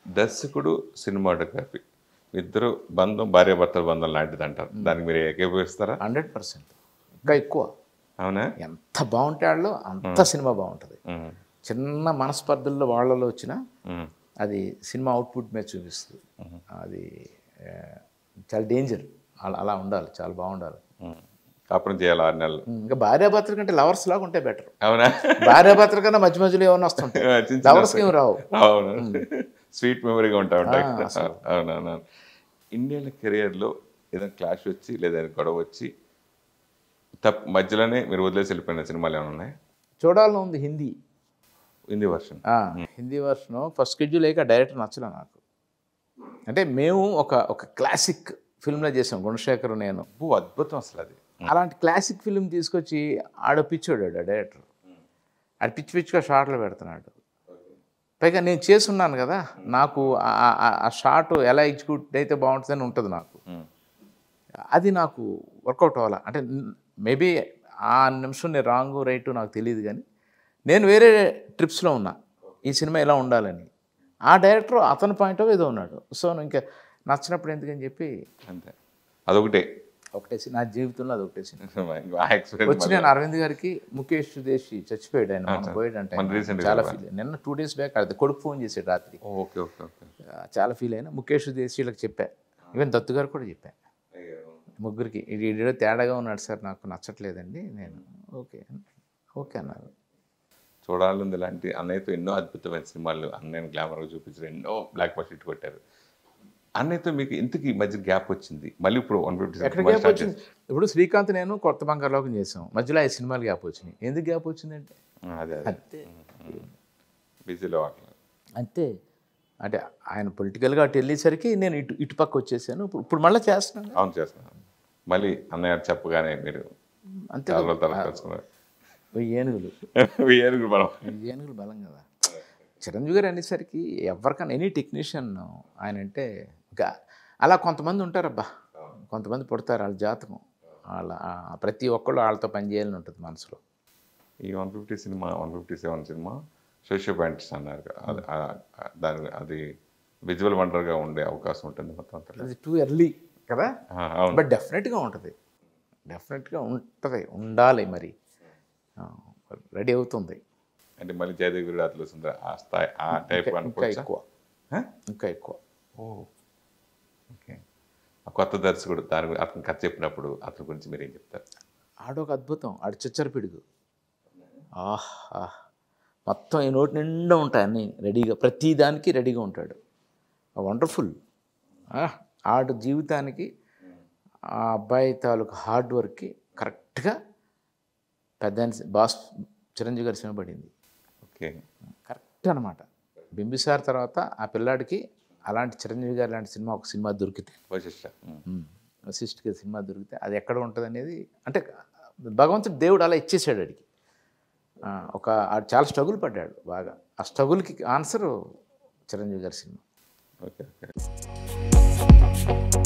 దర్శకుడు సినిమాటోగ్రఫీ ఇద్దరు బంధం భార్యాభర్తల బంధం లాంటిది అంటారు దానికి మీరు ఏకీభవిస్తారా హండ్రెడ్ పర్సెంట్ ఇంకా ఎక్కువ అవునా ఎంత బాగుంటే వాళ్ళు అంత సినిమా బాగుంటుంది ఉమ్, చిన్న మనస్పర్ధల్లో వాళ్ళలో వచ్చిన ఉమ్, అది సినిమా అవుట్పుట్ మీద చూపిస్తుంది అది ఆ, చాలా డేంజర్ అలా అలా ఉండాలి చాలా బాగుండాలి ఉమ్. కాపురం చేయాలి ఆరు నెలలు ఇంకా భార్యాభర్తల కంటే లవర్స్ లాగా ఉంటే బెటర్ అవునా భార్యాభర్తల కన్నా మధ్య మధ్యలో ఏమైనా వస్తుంటాయి చిన్న చిన్న లవర్స్కి ఏమి రావు అవును స్వీట్ మెమరీగా ఉంటా ఉంటాయి అవునవును ఇండియన్ కెరియర్లో ఏదైనా క్లాష్ వచ్చి లేదా గొడవ వచ్చి తప్ప మధ్యలోనే మీరు వదిలేసి వెళ్ళిపోయిన సినిమాలు ఏమైనా ఉన్నాయి చూడాలని ఉంది హిందీ హిందీ వర్షన్ ఆ, హిందీ వర్షన్ ఫస్ట్ షెడ్యూల్ అయ్యాక డైరెక్టర్ నచ్చలే నాకు అంటే మేము ఒక ఒక క్లాసిక్ ఫిల్మ్లో చేసాం గుణశేఖర్ నేను ఓ అద్భుతం అసలు అది అలాంటి క్లాసిక్ ఫిల్మ్ తీసుకొచ్చి ఆడ పిచ్చోడు ఆడ డైరెక్టర్ ఆడ పిచ్చి పిచ్చిగా షార్ట్లు పెడుతున్నాడు పైగా నేను చేసున్నాను కదా నాకు ఆ- ఆ- ఆ- ఆ షార్ట్ ఎలా ఎగ్జిక్యూట్ అయితే బాగుంటుందని ఉంటుంది నాకు ఉమ్, అది నాకు వర్కౌట్ అవ్వాలా అంటే మేబీ ఆ నిమిషం నేను రాంగ్ రైట్ నాకు తెలియదు కానీ నేను వేరే ట్రిప్స్లో ఉన్నా ఈ సినిమా ఎలా ఉండాలని ఆ డైరెక్టర్ అతని పాయింట్ ఆఫ్ ఏదో ఉన్నాడు సో ఇంకా నచ్చినప్పుడు ఎందుకని చెప్పి అంతే అదొకటే ఒకటే సి- నా జీవితంలో అది ఒకటే సినిమా ఆ ఎక్స్పీరియన్స్ వచ్చి నేను అరవింద్ గారికి ముఖేష్ సుదేశి చచ్చిపోయాడు ఆయన మనం పోయాడు అంటే మన recent గా చాలా ఫీల్ నిన్న టూ డేస్ బ్యాక్ అది కొడుకు ఫోన్ చేసాడు రాత్రి ఓకే ఓకే ఓకే ఆ, చాలా ఫీల్ అయినా ముఖేష్ సుదేశి వీళ్ళకి చెప్పా ఈవెన్ దత్తు గారు కూడా చెప్పా ముగ్గురికి ఇది ఈడేదో తేడాగా ఉన్నాడు సార్ నాకు నచ్చట్లేదండి నేను ఓకే ఓకే అన్నారు చూడాలని ఇలాంటి అన్నయ్యతో ఎన్నో అద్భుతమైన సినిమాలు అన్నయ్యని గ్లామర్గా చూపించారు ఎన్నో బ్లాక్ బస్ట్ హిట్ కొట్టారు అన్నయ్యతో మీకు ఇంతకి ఈ మధ్య గ్యాప్ వచ్చింది మళ్ళీ ఇప్పుడు వన్ ఫిఫ్టీ ఎక్కడ గ్యాప్ వచ్చింది ఇప్పుడు శ్రీకాంత్ నేను కొత్త బంగారులోకం చేసాం మధ్యలో ఐదు సినిమాలు గ్యాప్ వచ్చినాయి ఎందుకు గ్యాప్ వచ్చిందంటే అదే అదే అంతే బిజీలో అట్లా అంతే అంటే ఆయన పొలిటికల్గా అటు వెళ్ళేసరికి నేను ఇటు ఇటుపక్క వచ్చేసాను ఇప్పుడు ఇప్పుడు మళ్ళీ చేస్తున్నాను అవును చేస్తున్నాను మళ్ళీ అన్నయ్య చెప్పగానే మీరు అంతే చాలా రోజుల తర్వాత కలుసుకున్నారు వెయ్యి ఏనుగులు ఏనుగురు మనం వెయ్యి ఏనుగులు బలం కదా చిరంజీవి గారు అనేసరికి ఎవరికైనా ఎనీ టెక్నీషియన్ ఆయన అంటే ఇంకా అలా కొంతమంది ఉంటారబ్బా కొంతమంది పుడతారు వాళ్ళ జాతకం వాళ్ళ ఆ ప్రతి ఒక్కళ్ళు వాళ్ళతో పనిచేయాలని ఉంటుంది మనసులో ఈ one fifty cinema one fifty seven cinema socio points అన్నారు అది ఆ- ఆ- దాని అది విజువల్ వండర్గా ఉండే అవకాశం ఉంటుంది మొత్తం అంతా అది టూ ఎర్లీ కదా ఆ, అవును బట్ డెఫినెట్గా ఉంటుంది డెఫినెట్గా ఉంటుంది ఉండాలి మరి రెడీ అవుతుంది అంటే మళ్ళీ జయదేవ్ రాత్రులు సుందర ఆ స్థాయి ఆ టైప్ ఇంకా అనుకోవచ్చా ఎక్కువ ఆ? ఇంకా ఎక్కువ ఓ ఓకే ఆ కొత్త దర్శకుడు దాని గురించి అతను కథ చెప్పినప్పుడు అతని గురించి మీరు ఏం చెప్తారు ఆడొక అద్భుతం ఆడు చిచ్చర పిడుగు ఆహ్ ఆహ్ మొత్తం ఈ నోటి నిండా ఉంటాయి అన్నీ రెడీగా ప్రతి దానికి రెడీగా ఉంటాడు వండర్ఫుల్ ఆడు జీవితానికి ఆ అబ్బాయి తాలూకు హార్డ్ వర్క్కి కరెక్ట్గా పెద్ద ఆయన బాస్ చిరంజీవి గారి శ్రమ పడింది ఓకే కరెక్ట్ అనమాట బింబిసార్ తర్వాత ఆ పిల్లాడికి అలాంటి చిరంజీవి గారి లాంటి సినిమా ఒక సినిమా దొరికితే వశిష్ట ఉమ్. వశిష్ఠకి సినిమా దొరికితే అది ఎక్కడ ఉంటుంది అనేది అంటే భగవంతుడు దేవుడు అలా ఇచ్చేసాడు అడిగి ఒక ఆడు చాలా స్ట్రగుల్ పడ్డాడు బాగా ఆ స్ట్రగుల్కి ఆన్సర్ చిరంజీవి గారి సినిమా ఓకే ఓకే